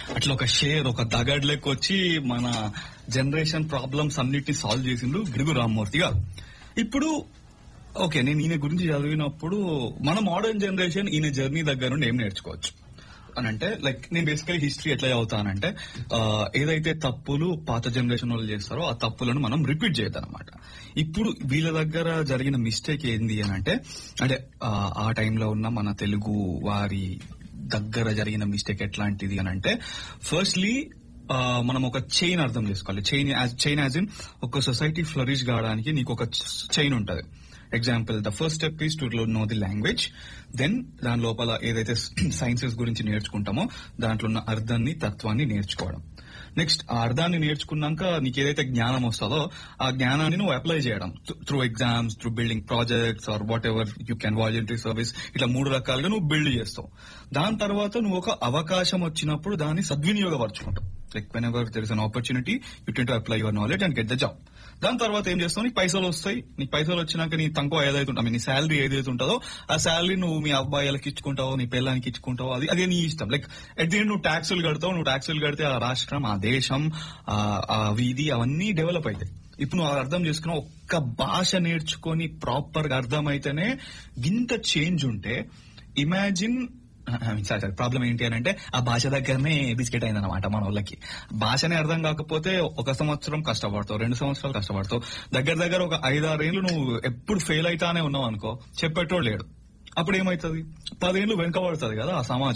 అట్లా ఒక షేర్ ఒక దగడ్ లెక్క వచ్చి మన జనరేషన్ ప్రాబ్లమ్స్ అన్నిటిని సాల్వ్ చేసిండు గిడుగు రామ్మూర్తి గారు ఇప్పుడు ఓకే నేను ఈయన గురించి చదివినప్పుడు మన మోడర్న్ జనరేషన్ ఈయన జర్నీ దగ్గర నుండి ఏం నేర్చుకోవచ్చు అని అంటే లైక్ నేను బేసికలీ హిస్టరీ ఎట్లా చదువుతానంటే ఆ, ఏదైతే తప్పులు పాత జనరేషన్ వాళ్ళు చేస్తారో ఆ తప్పులను మనం రిపీట్ చేయొద్దన్నమాట ఇప్పుడు వీళ్ళ దగ్గర జరిగిన మిస్టేక్ ఏంది అని అంటే అంటే ఆ, ఆ టైంలో ఉన్న మన తెలుగు వారి దగ్గర జరిగిన మిస్టేక్ ఎట్లాంటిది అని అంటే ఫస్ట్లీ మనం ఒక చైన్ అర్థం చేసుకోవాలి చైన్ చైన్ యాజ్ ఇన్ ఒక సొసైటీ ఫ్లరిష్ కావడానికి నీకు ఒక చైన్ ఉంటది example the first step is to know the language then దాని లోపల ఏదైతే సైన్సెస్ గురించి నేర్చుకుంటామో దాంట్లో ఉన్న అర్థాన్ని తత్వాన్ని నేర్చుకోవడం నెక్స్ట్ ఆ అర్థాన్ని నేర్చుకున్నాక నీకు ఏదైతే జ్ఞానం వస్తుందో ఆ జ్ఞానాన్ని నువ్వు అప్లై చేయడం through exams through building projects or whatever you can voluntary service ఇట్లా మూడు రకాలుగా నువ్వు బిల్డ్ చేస్తావు దాని తర్వాత నువ్వు ఒక అవకాశం వచ్చినప్పుడు దాన్ని సద్వినియోగపరచుకుంటావు like whenever there is an opportunity you tend to apply your knowledge and get the job దాని తర్వాత ఏం చేస్తావు నీకు పైసలు వస్తాయి నీకు పైసలు వచ్చినాక నీ తక్కువ ఏదైతే ఉంటుందో నీ శాలరీ ఏదైతే ఉంటుందో ఆ శాలరీ నువ్వు మీ అబ్బాయిలకి ఇచ్చుకుంటావో నీ పిల్లలకి ఇచ్చుకుంటావో అది అదే నీ ఇష్టం లైక్ ఎట్ ది ఎండ్ నువ్వు ట్యాక్సులు కడతావు నువ్వు ట్యాక్సులు కడితే ఆ రాష్ట్రం ఆ దేశం ఆ ఆ వీధి అవన్నీ డెవలప్ అవుతాయి ఇప్పుడు నువ్వు అది అర్థం చేసుకున్న ఒక్క భాష నేర్చుకొని ప్రాపర్ గా అర్థమైతేనే ఇంత చేంజ్ ఉంటే ఇమాజిన్ ప్రాబ్లం ఏంటి అని అంటే ఆ భాష దగ్గరనే బిస్కెట్ అయిందన్నమాట మన వాళ్ళకి భాషనే అర్థం కాకపోతే ఒక సంవత్సరం కష్టపడతావు రెండు సంవత్సరాలు కష్టపడతావు దగ్గర దగ్గర ఒక ఐదారేళ్లు నువ్వు ఎప్పుడు ఫెయిల్ అయితానే ఉన్నావు అనుకో చెప్పేటోడు లేడు అప్పుడు ఏమైతుంది పదేళ్లు వెనుకబడుతుంది కదా ఆ సమాజం